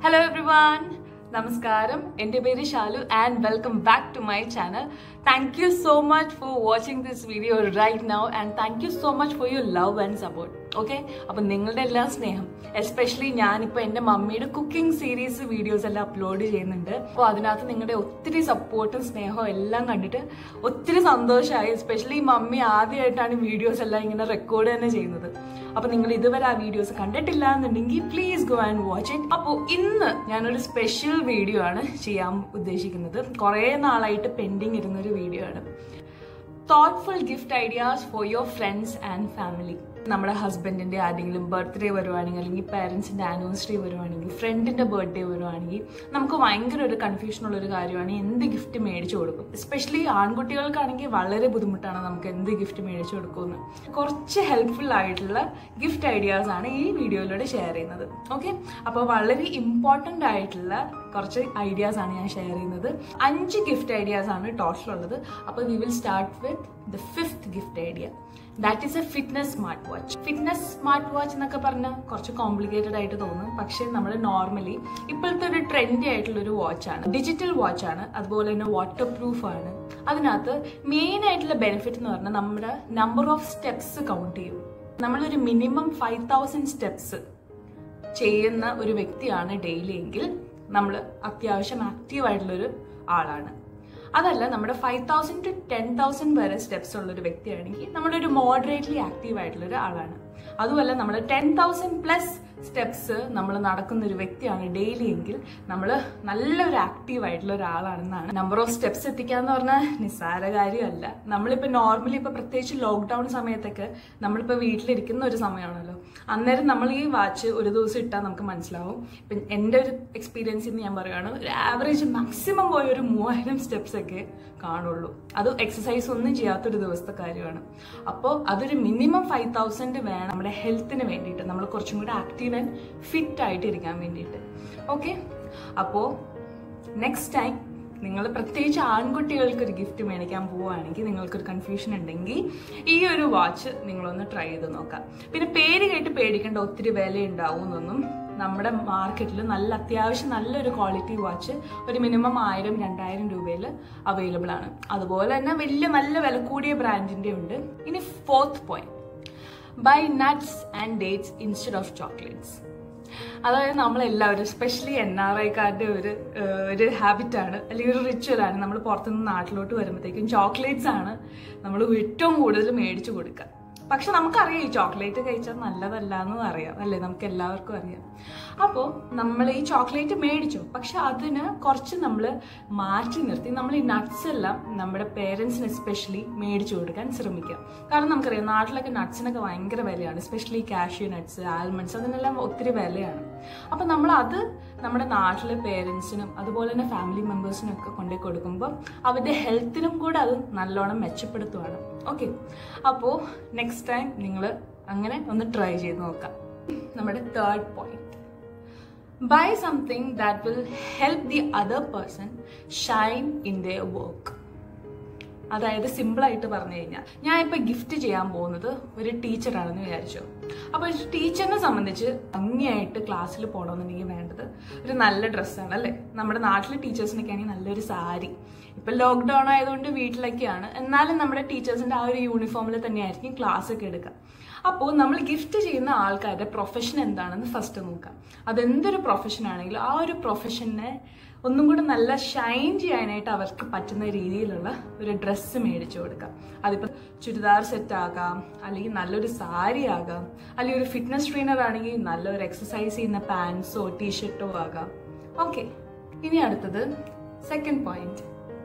hello everyone നമസ്കാരം എൻ്റെ പേര് Shalu and welcome back to my channel thank you so much for watching this video right now and thank you so much for your love and support okay അപ്പം നിങ്ങളുടെ എല്ലാം സ്നേഹം especially ഞാനിപ്പോൾ എൻ്റെ മമ്മിയുടെ കുക്കിംഗ് സീരീസ് വീഡിയോസ് എല്ലാം upload ചെയ്യുന്നുണ്ട് അപ്പോൾ അതിനകത്ത് നിങ്ങളുടെ ഒത്തിരി സപ്പോർട്ടും സ്നേഹവും എല്ലാം കണ്ടിട്ട് ഒത്തിരി സന്തോഷമായി എസ്പെഷ്യലി മമ്മി ആദ്യമായിട്ടാണ് വീഡിയോസ് എല്ലാം ഇങ്ങനെ റെക്കോർഡ് തന്നെ ചെയ്യുന്നത് അപ്പൊ നിങ്ങൾ ഇതുവരെ ആ വീഡിയോസ് കണ്ടിട്ടില്ല എന്നുണ്ടെങ്കിൽ please go and watch it അപ്പോൾ ഇന്ന് ഞാനൊരു സ്പെഷ്യൽ വീഡിയോ ആണ് ചെയ്യാൻ ഉദ്ദേശിക്കുന്നത് കുറേ നാളായിട്ട് പെൻഡിങ് ഇരുന്ന ഒരു വീഡിയോ ആണ് thoughtful gift ideas for your friends and family നമ്മുടെ ഹസ്ബൻഡിന്റെ ആരെങ്കിലും ബർത്ത്ഡേ വരുവാണെങ്കിൽ അല്ലെങ്കിൽ പാരൻസിന്റെ ആനിവേഴ്സറി വരുവാണെങ്കിൽ ഫ്രണ്ടിന്റെ ബർത്ത്ഡേ വരുവാണെങ്കിൽ നമുക്ക് ഭയങ്കര ഒരു കൺഫ്യൂഷൻ ഉള്ള ഒരു കാര്യമാണ് എന്ത് ഗിഫ്റ്റ് മേടിച്ചു കൊടുക്കും എസ്പെഷ്യലി ആൺകുട്ടികൾക്കാണെങ്കിൽ വളരെ ബുദ്ധിമുട്ടാണ് നമുക്ക് എന്ത് ഗിഫ്റ്റ് മേടിച്ചു കൊടുക്കുമെന്ന് കുറച്ച് ഹെൽപ്ഫുൾ ആയിട്ടുള്ള ഗിഫ്റ്റ് ഐഡിയാസ് ആണ് ഈ വീഡിയോയിലൂടെ ഷെയർ ചെയ്യുന്നത് ഓക്കെ അപ്പോൾ വളരെ ഇമ്പോർട്ടൻ്റ് ആയിട്ടുള്ള കുറച്ച് ഐഡിയാസ് ആണ് ഞാൻ ഷെയർ ചെയ്യുന്നത് അഞ്ച് ഗിഫ്റ്റ് ഐഡിയാസ് ആണ് ടോട്ടൽ ഉള്ളത് അപ്പോൾ we will start with the fifth gift idea that is a fitness smart watch fitness smart watch എന്നൊക്കെ പറഞ്ഞാൽ കുറച്ച് കോംപ്ലിക്കേറ്റഡ് ആയിട്ട് തോന്നും പക്ഷെ നമ്മൾ നോർമലി ഇപ്പോഴത്തെ ഒരു ട്രെൻഡി ആയിട്ടുള്ള ഒരു വാച്ചാണ് ഡിജിറ്റൽ വാച്ചാണ് അതുപോലെ തന്നെ വാട്ടർ പ്രൂഫ് ആണ് അതിനകത്ത് മെയിൻ ആയിട്ടുള്ള ബെനിഫിറ്റ് എന്ന് പറഞ്ഞാൽ നമ്മുടെ നമ്പർ ഓഫ് സ്റ്റെപ്സ് കൗണ്ട് ചെയ്യും നമ്മളൊരു മിനിമം ഫൈവ് തൗസൻഡ് സ്റ്റെപ്സ് ചെയ്യുന്ന ഒരു വ്യക്തിയാണ് ഡെയിലി എങ്കിൽ നമ്മൾ അത്യാവശ്യം ആക്റ്റീവ് ആയിട്ടുള്ളൊരു ആളാണ് അതല്ല നമ്മുടെ five thousand to ten thousand വരെ സ്റ്റെപ്സ് ഉള്ള ഒരു വ്യക്തിയാണെങ്കിൽ നമ്മളൊരു മോഡറേറ്റ്ലി ആക്റ്റീവ് ആയിട്ടുള്ള ഒരു ആളാണ് അതുമല്ല നമ്മൾ ടെൻ തൗസൻഡ് പ്ലസ് സ്റ്റെപ്സ് നമ്മൾ നടക്കുന്ന ഒരു വ്യക്തിയാണ് ഡെയിലി എങ്കിൽ നമ്മൾ നല്ലൊരു ആക്റ്റീവ് ആയിട്ടുള്ള ഒരാളാണെന്നാണ് നമ്പർ ഓഫ് സ്റ്റെപ്സ് എത്തിക്കുക എന്ന് പറഞ്ഞാൽ നിസ്സാര കാര്യമല്ല നമ്മളിപ്പോൾ നോർമലി ഇപ്പോൾ പ്രത്യേകിച്ച് ലോക്ക്ഡൗൺ സമയത്തൊക്കെ നമ്മളിപ്പോൾ വീട്ടിലിരിക്കുന്ന ഒരു സമയമാണല്ലോ അന്നേരം നമ്മൾ ഈ വാച്ച് ഒരു ദിവസം ഇട്ടാൽ നമുക്ക് മനസ്സിലാവും ഇപ്പം എൻ്റെ ഒരു എക്സ്പീരിയൻസിൽ നിന്ന് ഞാൻ പറയുകയാണ് ഒരു ആവറേജ് മാക്സിമം പോയ ഒരു മൂവായിരം സ്റ്റെപ്സ് ഒക്കെ കാണുള്ളൂ അത് എക്സസൈസ് ഒന്നും ചെയ്യാത്തൊരു ദിവസത്തെ കാര്യമാണ് അപ്പോൾ അതൊരു മിനിമം ഫൈവ് തൗസൻഡ് വേണം നമ്മുടെ ഹെൽത്തിന് വേണ്ടിയിട്ട് നമ്മൾ കുറച്ചും കൂടെ ആക്റ്റീവ് ആൻഡ് ഫിറ്റ് ആയിട്ട് ഇരിക്കാൻ വേണ്ടിയിട്ട് ഓക്കെ അപ്പോൾ നെക്സ്റ്റ് ടൈം നിങ്ങൾ പ്രത്യേകിച്ച് ആൺകുട്ടികൾക്ക് ഒരു ഗിഫ്റ്റ് മേടിക്കാൻ പോവുകയാണെങ്കിൽ നിങ്ങൾക്കൊരു കൺഫ്യൂഷൻ ഉണ്ടെങ്കിൽ ഈ ഒരു വാച്ച് നിങ്ങളൊന്ന് ട്രൈ ചെയ്ത് നോക്കാം പിന്നെ പേര് കേട്ട് പേടിക്കേണ്ട ഒത്തിരി വില ഉണ്ടാവും എന്നൊന്നും നമ്മുടെ മാർക്കറ്റിൽ നല്ല അത്യാവശ്യം നല്ലൊരു ക്വാളിറ്റി വാച്ച് ഒരു മിനിമം ആയിരം രണ്ടായിരം രൂപയിൽ അവൈലബിൾ ആണ് അതുപോലെ തന്നെ വലിയ നല്ല വില കൂടിയ ബ്രാൻഡിൻ്റെ ഉണ്ട് ഇനി fourth point buy nuts and dates instead of chocolates അതായത് നമ്മളെല്ലാവരും സ്പെഷ്യലി എൻ ആർ ഐക്കാരുടെ ഒരു ഒരു ഹാബിറ്റാണ് അല്ലെങ്കിൽ ഒരു റിച്വലാണ് നമ്മൾ പുറത്തുനിന്ന് നാട്ടിലോട്ട് വരുമ്പോഴത്തേക്കും ചോക്ലേറ്റ്സ് ആണ് നമ്മൾ ഏറ്റവും കൂടുതൽ മേടിച്ചു കൊടുക്കുക പക്ഷെ നമുക്കറിയാം ഈ ചോക്ലേറ്റ് കഴിച്ചാൽ നല്ലതല്ല എന്നും അറിയാം അല്ലേ നമുക്ക് എല്ലാവർക്കും അറിയാം അപ്പോൾ നമ്മൾ ഈ ചോക്ലേറ്റ് മേടിച്ചു പക്ഷെ അതിന് കുറച്ച് നമ്മൾ മാറ്റി നിർത്തി നമ്മൾ ഈ നട്ട്സ് എല്ലാം നമ്മുടെ പേരൻസിന് എസ്പെഷ്യലി മേടിച്ചു കൊടുക്കാൻ ശ്രമിക്കുക കാരണം നമുക്കറിയാം നാട്ടിലൊക്കെ നട്ട്സിനൊക്കെ ഭയങ്കര വിലയാണ് എസ്പെഷ്യലി കാഷ്യൂ നട്ട്സ് ആൽമണ്ട്സ് അതിനെല്ലാം ഒത്തിരി വിലയാണ് അപ്പം നമ്മൾ അത് നമ്മുടെ നാട്ടിലെ പേരൻസിനും അതുപോലെ തന്നെ ഫാമിലി മെമ്പേഴ്സിനും ഒക്കെ കൊണ്ടുപോയി കൊടുക്കുമ്പോൾ അവരുടെ ഹെൽത്തിനും കൂടെ അത് നല്ലോണം മെച്ചപ്പെടുത്തുവാണ് ഓക്കെ അപ്പോൾ നെക്സ്റ്റ് ടൈം നിങ്ങൾ അങ്ങനെ ഒന്ന് ട്രൈ ചെയ്ത് നോക്കാം നമ്മുടെ third point buy something that will help the other person shine in the work അതായത് സിമ്പിളായിട്ട് പറഞ്ഞു കഴിഞ്ഞാൽ ഞാൻ ഇപ്പൊ ഗിഫ്റ്റ് ചെയ്യാൻ പോകുന്നത് ഒരു ടീച്ചറാണെന്ന് വിചാരിച്ചു അപ്പോൾ ഒരു ടീച്ചറിനെ സംബന്ധിച്ച് ഭംഗിയായിട്ട് ക്ലാസ്സിൽ പോകണമെന്നുണ്ടെങ്കിൽ വേണ്ടത് ഒരു നല്ല ഡ്രസ്സാണ് അല്ലേ നമ്മുടെ നാട്ടിലെ ടീച്ചേഴ്സിനൊക്കെ ആണെങ്കിൽ നല്ലൊരു സാരി ഇപ്പൊ ലോക്ക്ഡൗൺ ആയതുകൊണ്ട് വീട്ടിലൊക്കെയാണ് എന്നാലും നമ്മുടെ ടീച്ചേഴ്സിന്റെ ആ ഒരു യൂണിഫോമിൽ തന്നെയായിരിക്കും ക്ലാസ് ഒക്കെ എടുക്കുക അപ്പോൾ നമ്മൾ ഗിഫ്റ്റ് ചെയ്യുന്ന ആൾക്കാരുടെ പ്രൊഫഷൻ എന്താണെന്ന് ഫസ്റ്റ് നോക്കാം അതെന്തൊരു പ്രൊഫഷൻ ആണെങ്കിലും ആ ഒരു പ്രൊഫഷനെ ഒന്നും കൂടെ നല്ല ഷൈൻ ചെയ്യാനായിട്ട് അവർക്ക് പറ്റുന്ന രീതിയിലുള്ള ഒരു ഡ്രസ്സ് മേടിച്ചു കൊടുക്കാം അതിപ്പോൾ ചുരിദാർ സെറ്റ് ആകാം അല്ലെങ്കിൽ നല്ലൊരു സാരി ആകാം അല്ലെങ്കിൽ ഒരു ഫിറ്റ്നസ് ട്രെയിനർ ആണെങ്കിൽ നല്ലൊരു എക്സസൈസ് ചെയ്യുന്ന പാൻസോ ടീഷർട്ടോ ആകാം ഓക്കെ ഇനി അടുത്തത് second point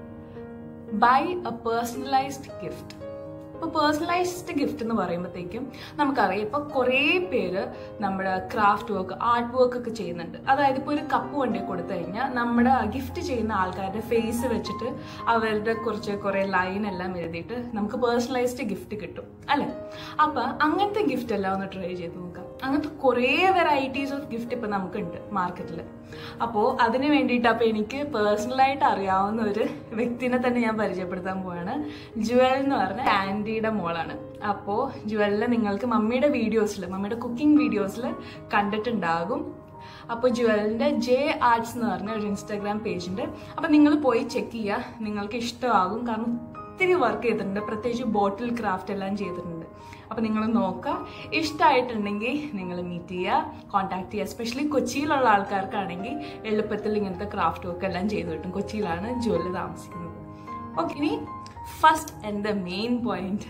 buy a personalised gift ഇപ്പോൾ പേഴ്സണലൈസ്ഡ് ഗിഫ്റ്റ് എന്ന് പറയുമ്പോഴത്തേക്കും നമുക്കറിയാം ഇപ്പോൾ കുറേ പേര് നമ്മുടെ ക്രാഫ്റ്റ് വർക്ക് ആർട്ട് വർക്ക് ഒക്കെ ചെയ്യുന്നുണ്ട് അതായത് ഇപ്പോൾ ഒരു കപ്പ് കൊണ്ടേ കൊടുത്തു കഴിഞ്ഞാൽ നമ്മുടെ ഗിഫ്റ്റ് ചെയ്യുന്ന ആൾക്കാരുടെ ഫേസ് വെച്ചിട്ട് അവരുടെ കുറച്ച് കുറേ ലൈൻ എല്ലാം എഴുതിയിട്ട് നമുക്ക് പേഴ്സണലൈസ്ഡ് ഗിഫ്റ്റ് കിട്ടും അല്ലേ അപ്പം അങ്ങനത്തെ ഗിഫ്റ്റ് എല്ലാം ഒന്ന് ട്രൈ ചെയ്ത് നോക്കാം അങ്ങനത്തെ കുറേ വെറൈറ്റീസ് ഓഫ് ഗിഫ്റ്റ് ഇപ്പം നമുക്കുണ്ട് മാർക്കറ്റിൽ അപ്പോൾ അതിന് വേണ്ടിയിട്ട് അപ്പോൾ എനിക്ക് പേഴ്സണലായിട്ട് അറിയാവുന്ന ഒരു വ്യക്തിനെ തന്നെ ഞാൻ പരിചയപ്പെടുത്താൻ പോവാണ് ജുവൽ എന്ന് പറഞ്ഞ ആൻറ്റിയുടെ മോളാണ് അപ്പോൾ ജുവലിനെ നിങ്ങൾക്ക് മമ്മിയുടെ വീഡിയോസിൽ മമ്മിയുടെ കുക്കിംഗ് വീഡിയോസിൽ കണ്ടിട്ടുണ്ടാകും അപ്പോൾ ജുവലിൻ്റെ ജെ ആർട്സ് എന്ന് പറഞ്ഞ ഒരു ഇൻസ്റ്റാഗ്രാം പേജ് ഉണ്ട് അപ്പോൾ നിങ്ങൾ പോയി ചെക്ക് ചെയ്യുക നിങ്ങൾക്ക് ഇഷ്ടമാകും കാരണം ഒത്തിരി വർക്ക് ചെയ്തിട്ടുണ്ട് പ്രത്യേകിച്ച് ബോട്ടിൽ ക്രാഫ്റ്റ് എല്ലാം ചെയ്തിട്ടുണ്ട് അപ്പോൾ നിങ്ങൾ നോക്കുക ഇഷ്ടമായിട്ടുണ്ടെങ്കിൽ നിങ്ങൾ മീറ്റ് ചെയ്യുക കോൺടാക്ട് ചെയ്യുക എസ്പെഷ്യലി കൊച്ചിയിലുള്ള ആൾക്കാർക്കാണെങ്കിൽ എളുപ്പത്തിൽ ഇങ്ങനത്തെ ക്രാഫ്റ്റ് വർക്ക് എല്ലാം ചെയ്തു കിട്ടും കൊച്ചിയിലാണ് ജുവല് താമസിക്കുന്നത് ഓക്കെ ഇനി first and the main point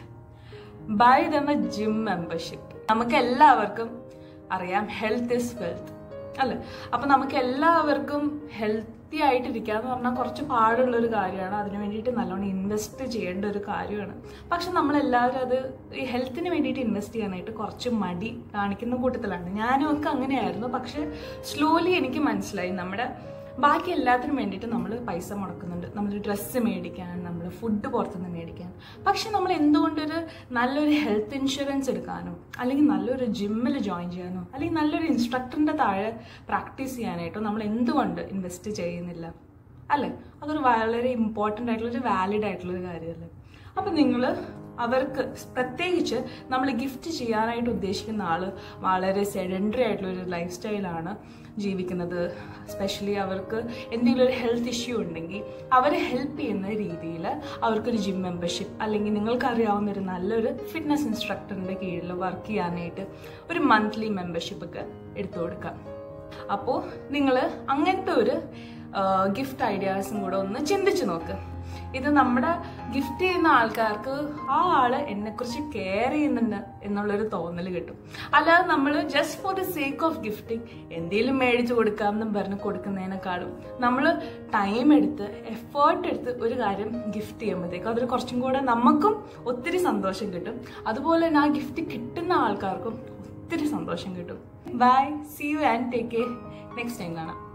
buy them a gym membership നമുക്ക് എല്ലാവർക്കും അറിയാം ഹെൽത്ത് ഇസ് വെൽത്ത് അല്ലേ അപ്പൊ നമുക്ക് എല്ലാവർക്കും ഹെൽത്തി ആയിട്ടിരിക്കുക എന്ന് പറഞ്ഞാൽ കുറച്ച് പാടുള്ള ഒരു കാര്യമാണ് അതിന് വേണ്ടിയിട്ട് നല്ലോണം ഇൻവെസ്റ്റ് ചെയ്യേണ്ട ഒരു കാര്യമാണ് പക്ഷെ നമ്മളെല്ലാവരും അത് ഈ ഹെൽത്തിന് വേണ്ടിയിട്ട് ഇൻവെസ്റ്റ് ചെയ്യാനായിട്ട് കുറച്ച് മടി കാണിക്കുന്ന കൂട്ടത്തിലാണ് ഞാനും ഒക്കെ അങ്ങനെയായിരുന്നു പക്ഷെ സ്ലോലി എനിക്ക് മനസ്സിലായി നമ്മുടെ ബാക്കി എല്ലാത്തിനും വേണ്ടിയിട്ട് നമ്മൾ പൈസ മുടക്കുന്നുണ്ട് നമ്മൾ ഡ്രസ്സ് മേടിക്കാൻ നമ്മൾ ഫുഡ് പുറത്തുനിന്ന് മേടിക്കാൻ പക്ഷെ നമ്മൾ എന്തുകൊണ്ടൊരു നല്ലൊരു ഹെൽത്ത് ഇൻഷുറൻസ് എടുക്കാനോ അല്ലെങ്കിൽ നല്ലൊരു ജിമ്മിൽ ജോയിൻ ചെയ്യാനോ അല്ലെങ്കിൽ നല്ലൊരു ഇൻസ്ട്രക്ടറിൻ്റെ താഴെ പ്രാക്ടീസ് ചെയ്യാനായിട്ടോ നമ്മൾ എന്തുകൊണ്ട് ഇൻവെസ്റ്റ് ചെയ്യുന്നില്ല അല്ലേ അതൊരു വളരെ ഇമ്പോർട്ടൻ്റ് ആയിട്ടുള്ളൊരു വാലിഡ് ആയിട്ടുള്ളൊരു കാര്യമല്ലേ അപ്പം നിങ്ങൾ അവർക്ക് പ്രത്യേകിച്ച് നമ്മൾ ഗിഫ്റ്റ് ചെയ്യാനായിട്ട് ഉദ്ദേശിക്കുന്ന ആൾ വളരെ സെഡൻഡറി ആയിട്ടുള്ളൊരു ലൈഫ് സ്റ്റൈലാണ് ജീവിക്കുന്നത് സ്പെഷ്യലി അവർക്ക് എന്തെങ്കിലും ഒരു ഹെൽത്ത് ഇഷ്യൂ ഉണ്ടെങ്കിൽ അവരെ ഹെൽപ്പ് ചെയ്യുന്ന രീതിയിൽ അവർക്കൊരു ജിം മെമ്പർഷിപ്പ് അല്ലെങ്കിൽ നിങ്ങൾക്കറിയാവുന്ന ഒരു നല്ലൊരു ഫിറ്റ്നസ് ഇൻസ്ട്രക്ടറിൻ്റെ കീഴിൽ വർക്ക് ചെയ്യാനായിട്ട് ഒരു മന്ത്ലി മെമ്പർഷിപ്പ് ഒക്കെ എടുത്തു കൊടുക്കാം അപ്പോൾ നിങ്ങൾ അങ്ങനത്തെ ഒരു ഗിഫ്റ്റ് ഐഡിയാസും കൂടെ ഒന്ന് ചിന്തിച്ചു നോക്ക് ഇത് നമ്മുടെ ഗിഫ്റ്റ് ചെയ്യുന്ന ആൾക്കാർക്ക് ആ ആള് എന്നെക്കുറിച്ച് കെയർ ചെയ്യുന്നുണ്ട് എന്നുള്ളൊരു തോന്നൽ കിട്ടും അല്ലാതെ നമ്മൾ just for the sake of gifting എന്തെങ്കിലും മേടിച്ചു കൊടുക്കാം എന്നും പറഞ്ഞ് കൊടുക്കുന്നതിനേക്കാളും നമ്മൾ ടൈം എടുത്ത് എഫേർട്ട് എടുത്ത് ഒരു കാര്യം ഗിഫ്റ്റ് ചെയ്യുമ്പോഴത്തേക്കും അതൊരു കുറച്ചും കൂടെ നമുക്കും ഒത്തിരി സന്തോഷം കിട്ടും അതുപോലെ തന്നെ ആ ഗിഫ്റ്റ് കിട്ടുന്ന ആൾക്കാർക്കും ഒത്തിരി സന്തോഷം കിട്ടും bye see you and take care next time കാണാം